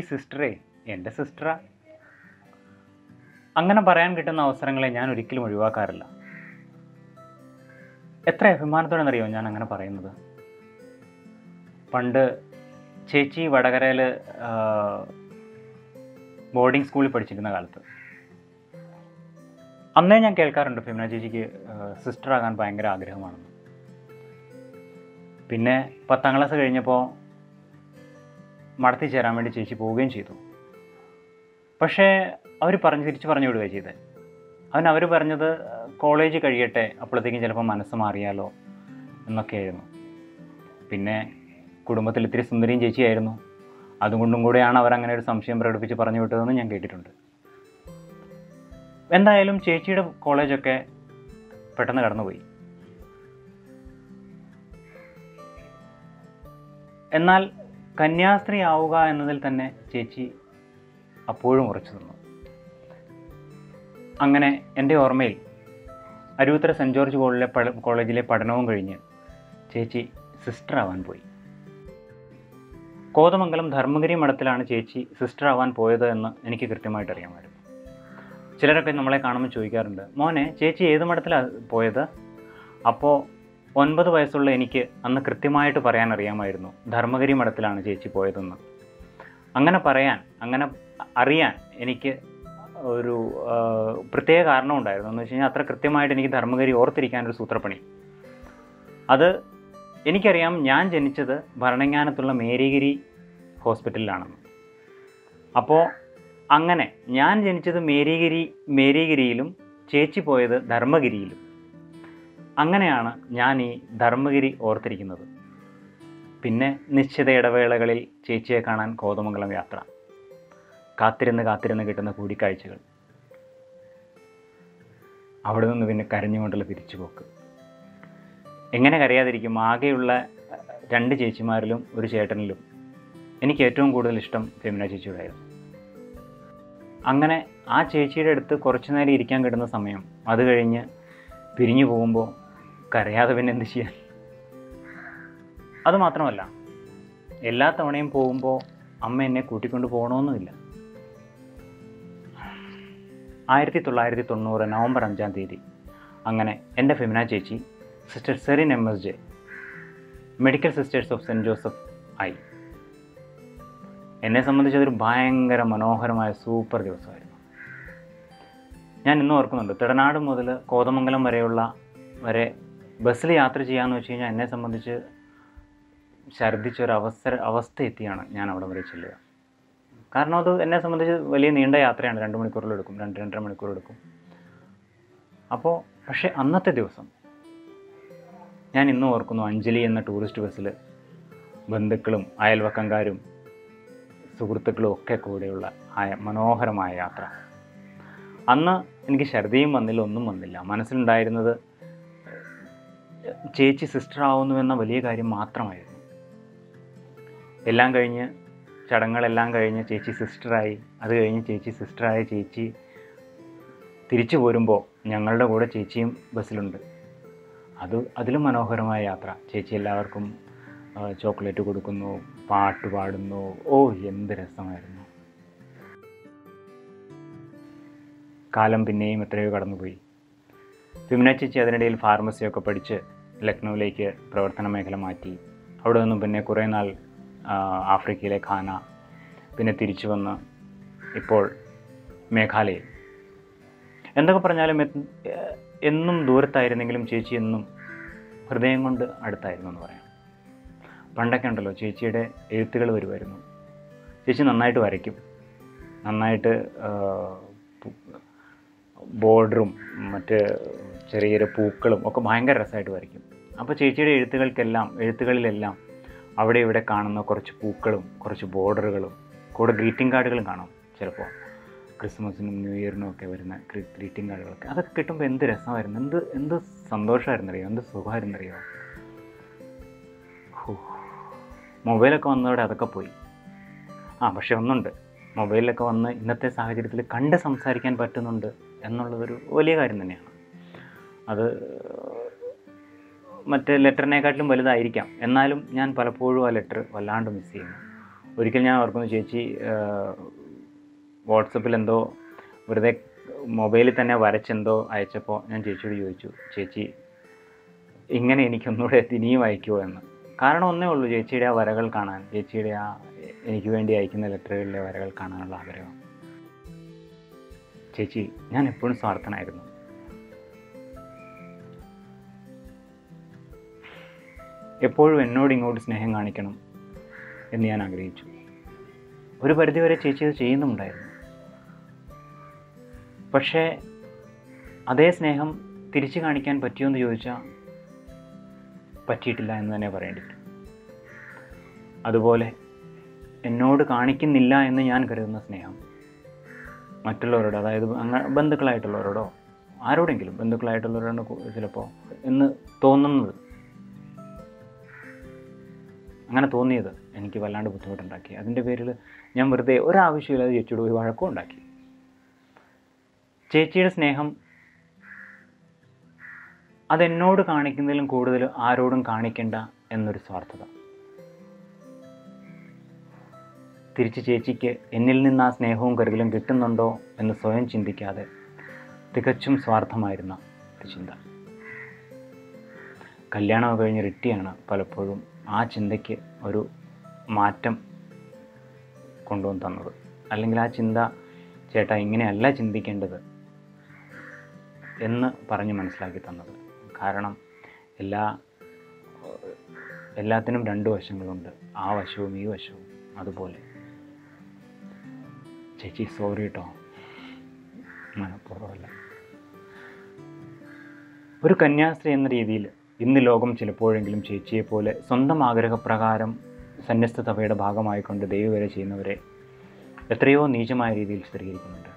സിസ്റ്ററേ എൻ്റെ സിസ്റ്ററാ അങ്ങനെ പറയാൻ കിട്ടുന്ന അവസരങ്ങളെ ഞാൻ ഒരിക്കലും ഒഴിവാക്കാറില്ല എത്ര അഭിമാനത്തോടെന്നറിയോ ഞാൻ അങ്ങനെ പറയുന്നത് പണ്ട് ചേച്ചി വടകരയിൽ ബോർഡിംഗ് സ്കൂളിൽ പഠിച്ചിരുന്ന കാലത്ത് അന്നേ ഞാൻ കേൾക്കാറുണ്ട് ഫെമിന ചേച്ചിക്ക് സിസ്റ്റർ ആകാൻ ഭയങ്കര ആഗ്രഹമാണെന്ന് പിന്നെ പത്താം ക്ലാസ് കഴിഞ്ഞപ്പോൾ മടത്തി ചേരാൻ വേണ്ടി ചേച്ചി പോവുകയും ചെയ്തു പക്ഷേ അവർ പറഞ്ഞ് തിരിച്ചു പറഞ്ഞു വിടുകയാണ് ചെയ്തത് അവൻ അവർ പറഞ്ഞത് കോളേജ് കഴിയട്ടെ അപ്പോഴത്തേക്കും ചിലപ്പോൾ മനസ്സ് മാറിയാലോ എന്നൊക്കെയായിരുന്നു പിന്നെ കുടുംബത്തിൽ ഇത്തിരി സുന്ദരിയും ചേച്ചിയായിരുന്നു അതുകൊണ്ടും കൂടെയാണ് അവർ അങ്ങനെ ഒരു സംശയം പ്രകടിപ്പിച്ച് പറഞ്ഞു വിട്ടതെന്ന് ഞാൻ കേട്ടിട്ടുണ്ട് എന്തായാലും ചേച്ചിയുടെ കോളേജൊക്കെ പെട്ടെന്ന് കടന്നുപോയി എന്നാൽ കന്യാസ്ത്രീ ആവുക എന്നതിൽ തന്നെ ചേച്ചി അപ്പോഴും ഉറച്ചു നിന്നു അങ്ങനെ എൻ്റെ ഓർമ്മയിൽ അരുവിത്തര സെൻറ് ജോർജ് കോളിലെ പട കോളേജിലെ പഠനവും കഴിഞ്ഞ് ചേച്ചി സിസ്റ്റർ ആവാൻ പോയി കോതമംഗലം ധർമ്മഗിരി മഠത്തിലാണ് ചേച്ചി സിസ്റ്റർ ആവാൻ പോയത് എന്ന് എനിക്ക് കൃത്യമായിട്ട് അറിയാമായിരുന്നു ചിലരൊക്കെ നമ്മളെ കാണുമ്പോൾ ചോദിക്കാറുണ്ട് മോനെ ചേച്ചി ഏത് മഠത്തിലാണ് പോയത് അപ്പോൾ ഒൻപത് വയസ്സുള്ള എനിക്ക് അന്ന് കൃത്യമായിട്ട് പറയാൻ അറിയാമായിരുന്നു ധർമ്മഗിരി മഠത്തിലാണ് ചേച്ചി പോയതെന്ന് അങ്ങനെ പറയാൻ അങ്ങനെ അറിയാൻ എനിക്ക് ഒരു ആ, പ്രത്യേക കാരണമുണ്ടായിരുന്നു എന്ന് വെച്ച് കഴിഞ്ഞാൽ അത്ര കൃത്യമായിട്ട് എനിക്ക് ധർമ്മഗിരി ഓർത്തിരിക്കാനൊരു സൂത്രപ്പണി അത് എനിക്കറിയാം ഞാൻ ജനിച്ചത് ഭരണങ്ങാനത്തുള്ള മേരിഗിരി ഹോസ്പിറ്റലിലാണെന്ന് അപ്പോൾ അങ്ങനെ ഞാൻ ജനിച്ചത് മേരിഗിരി മേരിഗിരിയിലും ചേച്ചി പോയത് ധർമ്മഗിരിയിലും അങ്ങനെയാണ് ഞാൻ ഈ ധർമ്മഗിരി ഓർത്തിരിക്കുന്നത് പിന്നെ നിശ്ചിത ഇടവേളകളിൽ ചേച്ചിയെ കാണാൻ കോതമംഗലം യാത്ര കാത്തിരുന്ന് കാത്തിരുന്ന് കിട്ടുന്ന കൂടിക്കാഴ്ചകൾ അവിടെ നിന്ന് പിന്നെ കരഞ്ഞുകൊണ്ടുള്ള തിരിച്ചുപോക്ക് എങ്ങനെ കരയാതിരിക്കും ആകെയുള്ള അഹ്, രണ്ട് ചേച്ചിമാരിലും ഒരു ചേട്ടനിലും എനിക്ക് ഏറ്റവും കൂടുതൽ ഇഷ്ടം ഫെമിന ചേച്ചിയോടായിരുന്നു അങ്ങനെ ആ ചേച്ചിയുടെ അടുത്ത് കുറച്ചു നേരം ഇരിക്കാൻ കിട്ടുന്ന സമയം അത് കഴിഞ്ഞ് പിരിഞ്ഞു പോകുമ്പോൾ കരയാതെ പിന്നെ എന്ത് ചെയ്യാൻ അതുമാത്രമല്ല എല്ലാ തവണയും പോകുമ്പോൾ അമ്മ എന്നെ കൂട്ടിക്കൊണ്ട് പോകണമെന്നുമില്ല ആയിരത്തി തൊള്ളായിരത്തി തൊണ്ണൂറ് നവംബർ അഞ്ചാം തീയതി അങ്ങനെ എൻ്റെ ഫെമിന ചേച്ചി sister Serin M S J medical sisters of saint Joseph ആയി എന്നെ സംബന്ധിച്ച് അതൊരു ഭയങ്കര മനോഹരമായ സൂപ്പർ ദിവസമായിരുന്നു ഞാൻ ഇന്നും ഓർക്കുന്നുണ്ട് തിടനാട് മുതൽ കോതമംഗലം വരെയുള്ള വരെ ബസ്സിൽ യാത്ര ചെയ്യാമെന്ന് വെച്ച് കഴിഞ്ഞാൽ എന്നെ സംബന്ധിച്ച് ഛർദ്ദിച്ച ഒരു അവസര അവസ്ഥ എത്തിയാണ് ഞാൻ അവിടെ വരെ ചെല്ലുക കാരണം അത് എന്നെ സംബന്ധിച്ച് വലിയ നീണ്ട യാത്രയാണ് രണ്ട് മണിക്കൂറിലെടുക്കും രണ്ട് രണ്ടര മണിക്കൂർ എടുക്കും അപ്പോൾ പക്ഷേ അന്നത്തെ ദിവസം ഞാൻ ഇന്നും ഓർക്കുന്നു അഞ്ജലി എന്ന ടൂറിസ്റ്റ് ബസ്സിൽ ബന്ധുക്കളും അയൽവക്കംകാരും സുഹൃത്തുക്കളും ഒക്കെ കൂടെയുള്ള ആയ മനോഹരമായ യാത്ര അന്ന് എനിക്ക് ഛർദിയും വന്നില്ല ഒന്നും വന്നില്ല മനസ്സിലുണ്ടായിരുന്നത് ചേച്ചി സിസ്റ്റർ ആവുന്നു എന്ന വലിയ കാര്യം മാത്രമായിരുന്നു എല്ലാം കഴിഞ്ഞ് ചടങ്ങുകളെല്ലാം കഴിഞ്ഞ് ചേച്ചി സിസ്റ്ററായി അത് കഴിഞ്ഞ് ചേച്ചി സിസ്റ്ററായ ചേച്ചി തിരിച്ചു പോരുമ്പോൾ ഞങ്ങളുടെ കൂടെ ചേച്ചിയും ബസ്സിലുണ്ട് അത് അതിലും മനോഹരമായ യാത്ര ചേച്ചി എല്ലാവർക്കും ആ, ചോക്ലേറ്റ് കൊടുക്കുന്നു പാട്ട് പാടുന്നു ഓ എന്ത് രസമായിരുന്നു കാലം പിന്നെയും എത്രയോ കടന്നുപോയി വിമന ചേച്ചി അതിനിടയിൽ ഫാർമസിയൊക്കെ പഠിച്ച് ലക്നൗവിലേക്ക് പ്രവർത്തന മേഖല മാറ്റി അവിടെ നിന്നും പിന്നെ കുറേ നാൾ ആ, ആഫ്രിക്കയിലെ ഖാന പിന്നെ തിരിച്ചു വന്ന് ഇപ്പോൾ മേഘാലയയിൽ എന്തൊക്കെ പറഞ്ഞാലും എ- എന്നും ദൂരത്തായിരുന്നെങ്കിലും ചേച്ചി എന്നും ഹൃദയം കൊണ്ട് അടുത്തായിരുന്നു എന്ന് പറയാം പണ്ടൊക്കെ ഉണ്ടല്ലോ ചേച്ചിയുടെ എഴുത്തുകൾ വരുമായിരുന്നു ചേച്ചി നന്നായിട്ട് വരയ്ക്കും നന്നായിട്ട് ബോർഡറും മറ്റ് ചെറിയ ചെറിയ പൂക്കളും ഒക്കെ ഭയങ്കര രസമായിട്ട് വരയ്ക്കും അപ്പോൾ ചേച്ചിയുടെ എഴുത്തുകൾക്കെല്ലാം എഴുത്തുകളിലെല്ലാം അവിടെ ഇവിടെ കാണുന്ന കുറച്ച് പൂക്കളും കുറച്ച് ബോർഡറുകളും കൂടെ ഗ്രീറ്റിംഗ് കാർഡുകളും കാണും ചിലപ്പോൾ ക്രിസ്മസിനും ന്യൂ ഇയറിനും ഒക്കെ വരുന്ന ഗ്രീറ്റിംഗ് കാർഡുകളൊക്കെ അതൊക്കെ കിട്ടുമ്പോൾ എന്ത് രസമായിരുന്നു എന്ത് എന്ത് സന്തോഷമായിരുന്നറിയോ എന്ത് സുഖമായിരുന്നറിയോ ഹോ. മൊബൈലൊക്കെ വന്നതോടെ അതൊക്കെ പോയി ആ പക്ഷെ ഒന്നുണ്ട് മൊബൈലിലൊക്കെ വന്ന് ഇന്നത്തെ സാഹചര്യത്തിൽ കണ്ട് സംസാരിക്കാൻ പറ്റുന്നുണ്ട് എന്നുള്ളതൊരു വലിയ കാര്യം തന്നെയാണ് അത് മറ്റേ ലെറ്ററിനെക്കാട്ടിലും വലുതായിരിക്കാം എന്നാലും ഞാൻ പലപ്പോഴും ആ ലെറ്റർ വല്ലാണ്ട് മിസ് ചെയ്യുന്നു ഒരിക്കൽ ഞാൻ ഓർക്കുന്നു ചേച്ചി വാട്സപ്പിൽ എന്തോ വെറുതെ മൊബൈലിൽ തന്നെ വരച്ചെന്തോ അയച്ചപ്പോൾ ഞാൻ ചേച്ചിയോട് ചോദിച്ചു ചേച്ചി ഇങ്ങനെ എനിക്കൊന്നുകൂടെ ഇനിയും അയക്കുമോ എന്ന് കാരണം ഒന്നേ ഉള്ളൂ ചേച്ചിയുടെ ആ വരകൾ കാണാൻ ചേച്ചിയുടെ ആ എനിക്ക് വേണ്ടി അയക്കുന്ന ലെറ്ററുകളിലെ വരകൾ കാണാനുള്ള ആഗ്രഹം ചേച്ചി ഞാൻ എപ്പോഴും സ്വാർത്ഥനായിരുന്നു എപ്പോഴും എന്നോട് ഇങ്ങോട്ട് സ്നേഹം കാണിക്കണം എന്ന് ഞാൻ ആഗ്രഹിച്ചു ഒരു പരിധിവരെ ചേച്ചി അത് ചെയ്യുന്നുണ്ടായിരുന്നു പക്ഷേ അതേ സ്നേഹം തിരിച്ചു കാണിക്കാൻ പറ്റിയോ എന്ന് ചോദിച്ചാൽ പറ്റിയിട്ടില്ല എന്ന് തന്നെ പറയേണ്ടി വരും അതുപോലെ എന്നോട് കാണിക്കുന്നില്ല എന്ന് ഞാൻ കരുതുന്ന സ്നേഹം മറ്റുള്ളവരോട് അതായത് അങ്ങ ബന്ധുക്കളായിട്ടുള്ളവരോടോ ആരോടെങ്കിലും ബന്ധുക്കളായിട്ടുള്ളവരോട് ചിലപ്പോൾ എന്ന് തോന്നുന്നത് അങ്ങനെ തോന്നിയത് എനിക്ക് വല്ലാണ്ട് ബുദ്ധിമുട്ടുണ്ടാക്കി അതിൻ്റെ പേരിൽ ഞാൻ വെറുതെ ഒരാവശ്യമില്ലാതെ ചേച്ചിയോട് പോയി വഴക്കം ഉണ്ടാക്കി ചേച്ചിയുടെ സ്നേഹം അതെന്നോട് കാണിക്കുന്നതിലും കൂടുതൽ ആരോടും കാണിക്കേണ്ട എന്നൊരു സ്വാർത്ഥത തിരിച്ച് ചേച്ചിക്ക് എന്നിൽ നിന്ന് ആ സ്നേഹവും കരുതലും കിട്ടുന്നുണ്ടോ എന്ന് സ്വയം ചിന്തിക്കാതെ തികച്ചും സ്വാർത്ഥമായിരുന്ന ഒരു ചിന്ത കല്യാണം കഴിഞ്ഞ് റിട്ടിയാണ് പലപ്പോഴും ആ ചിന്തയ്ക്ക് ഒരു മാറ്റം കൊണ്ടുവന്ന് തന്നത് അല്ലെങ്കിൽ ആ ചിന്ത ചേട്ടാ ഇങ്ങനെയല്ല ചിന്തിക്കേണ്ടത് എന്ന് പറഞ്ഞ് മനസ്സിലാക്കി തന്നത് കാരണം എല്ലാ എല്ലാത്തിനും രണ്ട് വശങ്ങളുണ്ട് ആ വശവും ഈ വശവും അതുപോലെ ചേച്ചി സോറി കേട്ടോ മനഃപൂർവ്വമല്ല ഒരു കന്യാസ്ത്രീ എന്ന രീതിയിൽ ഇന്ന് ലോകം ചിലപ്പോഴെങ്കിലും ചേച്ചിയെ പോലെ സ്വന്തം ആഗ്രഹപ്രകാരം സന്യസ്തതയുടെ ഭാഗമായിക്കൊണ്ട് ദൈവം വരെ ചെയ്യുന്നവരെ എത്രയോ നീചമായ രീതിയിൽ ചിത്രീകരിക്കുന്നുണ്ട്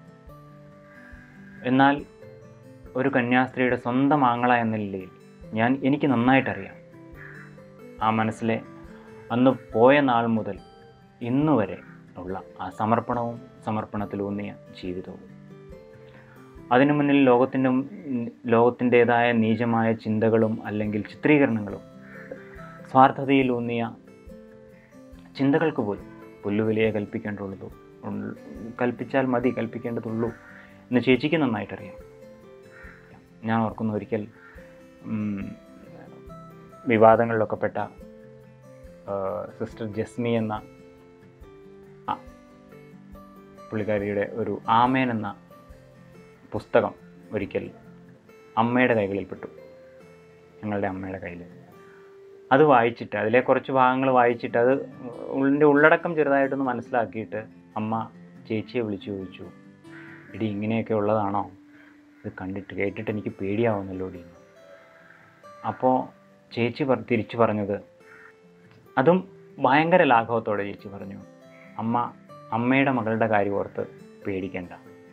എന്നാൽ ഒരു കന്യാസ്ത്രീയുടെ സ്വന്തം ആങ്ങള എന്ന നിലയിൽ ഞാൻ എനിക്ക് നന്നായിട്ടറിയാം ആ മനസ്സിലെ അന്ന് പോയ നാൾ മുതൽ ഇന്നു വരെ ഉള്ള ആ സമർപ്പണവും സമർപ്പണത്തിലൂന്നിയ ജീവിതവും അതിനു മുന്നിൽ ലോകത്തിൻ്റെ ലോകത്തിൻ്റേതായ നീചമായ ചിന്തകളും അല്ലെങ്കിൽ ചിത്രീകരണങ്ങളും സ്വാർത്ഥതയിലൂന്നിയ ചിന്തകൾക്ക് പോലും പുല്ലുവിലയെ കൽപ്പിക്കേണ്ടുള്ളൂ ഉൾ- കൽപ്പിച്ചാൽ മതി കൽപ്പിക്കേണ്ടതുള്ളൂ എന്ന് ചേച്ചിക്ക് നന്നായിട്ടറിയാം ഞാൻ ഓർക്കുന്ന ഒരിക്കൽ ഉം, വിവാദങ്ങളിലൊക്കെ പെട്ട സിസ്റ്റർ ജസ്മി എന്ന ആ, പുള്ളിക്കാരിയുടെ ഒരു ആമേൻ എന്ന പുസ്തകം ഒരിക്കൽ അമ്മയുടെ കൈകളിൽപ്പെട്ടു ഞങ്ങളുടെ അമ്മയുടെ കയ്യിൽ അത് വായിച്ചിട്ട് അതിലെ കുറച്ച് ഭാഗങ്ങൾ വായിച്ചിട്ട് അത് ഉള്ളിൻ്റെ ഉള്ളടക്കം ചെറുതായിട്ടൊന്ന് മനസ്സിലാക്കിയിട്ട് അമ്മ ചേച്ചിയെ വിളിച്ചു ചോദിച്ചു ഇടി ഇങ്ങനെയൊക്കെ ഉള്ളതാണോ ഇത് കണ്ടിട്ട് കേട്ടിട്ട് എനിക്ക് പേടിയാവുന്നല്ലോ ഇടി അപ്പോൾ ചേച്ചി പറ തിരിച്ചു പറഞ്ഞത് അതും ഭയങ്കര ലാഘവത്തോടെ ചേച്ചി പറഞ്ഞു അമ്മ അമ്മയുടെ മകളുടെ കാര്യം ഓർത്ത് പേടിക്കണ്ട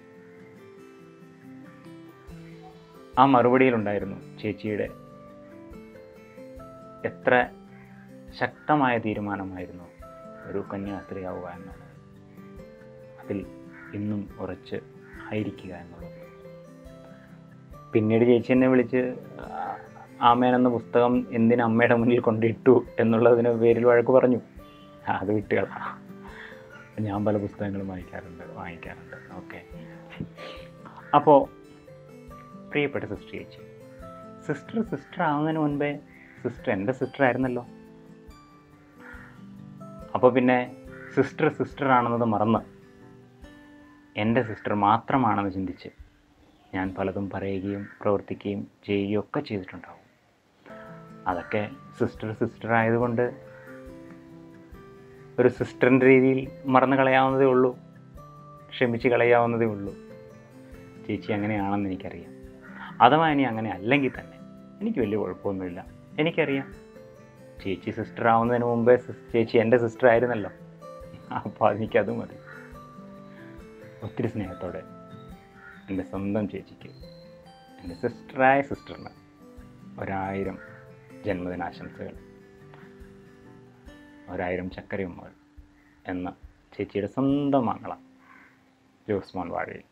ആ മറുപടിയിലുണ്ടായിരുന്നു ചേച്ചിയുടെ എത്ര ശക്തമായ തീരുമാനമായിരുന്നു ഒരു കന്യാസ്ത്രീയാവുക എന്നുള്ളത് അതിൽ ഇന്നും ഉറച്ച് ആയിരിക്കുക എന്നുള്ളത് പിന്നീട് ചേച്ചി എന്നെ വിളിച്ച് ആ- ആമേൻ എന്ന പുസ്തകം എന്തിന് അമ്മയുടെ മുന്നിൽ കൊണ്ടിട്ടു എന്നുള്ളതിന് പേരിൽ വഴക്ക് പറഞ്ഞു അത് വിട്ടുകളാ ഞാൻ പല പുസ്തകങ്ങളും വായിക്കാറുണ്ട് വാങ്ങിക്കാറുണ്ട് ഓക്കെ അപ്പോൾ പ്രിയപ്പെട്ട സിസ്റ്റർ ചേച്ചി സിസ്റ്റർ സിസ്റ്റർ ആവുന്നതിന് മുൻപേ സിസ്റ്റർ എൻ്റെ സിസ്റ്റർ ആയിരുന്നല്ലോ അപ്പോൾ പിന്നെ സിസ്റ്റർ സിസ്റ്റർ ആണെന്നത് മറന്ന് എൻ്റെ സിസ്റ്റർ മാത്രമാണെന്ന് ചിന്തിച്ച് ഞാൻ പലതും പറയുകയും പ്രവർത്തിക്കുകയും ചെയ്യുകയും ഒക്കെ ചെയ്തിട്ടുണ്ടാവും അതൊക്കെ സിസ്റ്റർ സിസ്റ്റർ ആയതുകൊണ്ട് ഒരു സിസ്റ്ററിൻ്റെ രീതിയിൽ മറന്നു കളയാവുന്നതേ ഉള്ളൂ ക്ഷമിച്ച് കളയാവുന്നതേ ഉള്ളൂ ചേച്ചി അങ്ങനെയാണെന്ന് എനിക്കറിയാം അഥവാ ഇനി അങ്ങനെ അല്ലെങ്കിൽ തന്നെ എനിക്ക് വലിയ കുഴപ്പമൊന്നുമില്ല എനിക്കറിയാം ചേച്ചി സിസ്റ്റർ ആവുന്നതിന് മുമ്പേ സിസ്- ചേച്ചി എൻ്റെ സിസ്റ്റർ ആയിരുന്നല്ലോ അപ്പോൾ എനിക്കത് മതി ഒത്തിരി സ്നേഹത്തോടെ എൻ്റെ സ്വന്തം ചേച്ചിക്ക് എൻ്റെ സിസ്റ്ററായ സിസ്റ്ററിന് ഒരായിരം ജന്മദിനാശംസകൾ ഒരായിരം ചക്കരയുമ്മകൾ എന്ന ചേച്ചിയുടെ സ്വന്തം മംഗളം ജോസ്മോൻ വാഴയിൽ